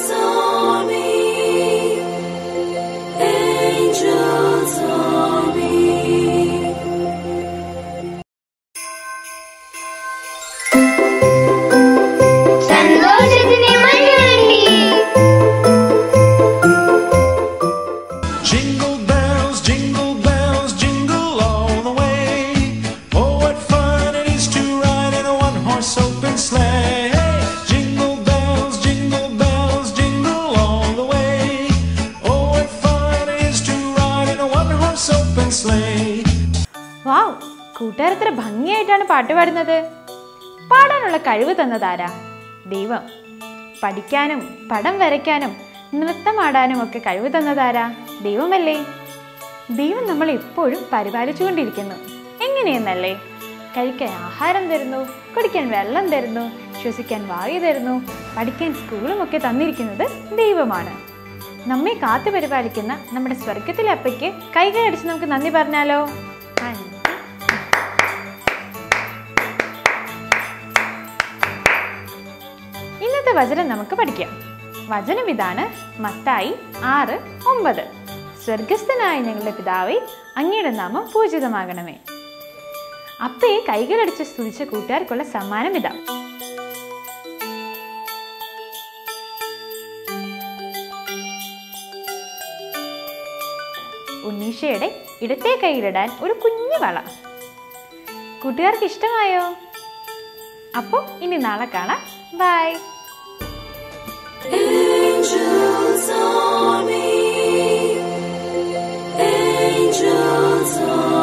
Angels army, angels army. സന്തോഷത്തിന് മഞ്ഞുണ്ടി Jingle bells, jingle bells, jingle all the way. Oh, what fun it is to ride in a one-horse open sleigh. Jingle bells, jingle bells, jingle all the way. Oh, what fun it is to ride in a one-horse open sleigh. വാവ് കൂട്ടുകാർ എത്ര ഭംഗിയായിട്ടാണ് പാട്ട് പാടുന്നത് പാടാനുള്ള കഴിവ് തന്നതാരാ ദൈവം പഠിക്കാനും പടം വരയ്ക്കാനും നൃത്തമാടാനും ഒക്കെ കഴിവ് തന്നതാരാ ദൈവമല്ലേ ദൈവം നമ്മൾ എപ്പോഴും പരിപാലിച്ചുകൊണ്ടിരിക്കുന്നു എങ്ങനെയെന്നല്ലേ കഴിക്കാൻ ആഹാരം തരുന്നു കുടിക്കാൻ വെള്ളം തരുന്നു ശ്വസിക്കാൻ വായു തരുന്നു പഠിക്കാൻ സ്കൂളും ഒക്കെ തന്നിരിക്കുന്നത് ദൈവമാണ് നമ്മെ കാത്തു പരിപാലിക്കുന്ന നമ്മുടെ സ്വർഗത്തിലെ അപ്പയ്ക്ക് കൈകളടിച്ച് നമുക്ക് നന്ദി പറഞ്ഞാലോ അഞ്ച് ഇന്നത്തെ വചനം നമുക്ക് പഠിക്കാം വചനം ഇതാണ് മത്തായി ആറ് ഒമ്പത് സ്വർഗസ്ഥനായ ഞങ്ങളുടെ പിതാവേ അങ്ങയുടെ നാമം പൂജിതമാകണമേ അപ്പയെ കൈകളടിച്ച് സ്തുതിച്ച കൂട്ടുകാർക്കുള്ള സമ്മാനം ഇതാ ഉണ്ണീഷയുടെ ഇടത്തെ കൈയിലിടാൻ ഒരു കുഞ്ഞു വള കൂട്ടുകാർക്ക് ഇഷ്ടമായോ അപ്പോൾ ഇനി നാളെ കാണാം bye Angels army, angels army.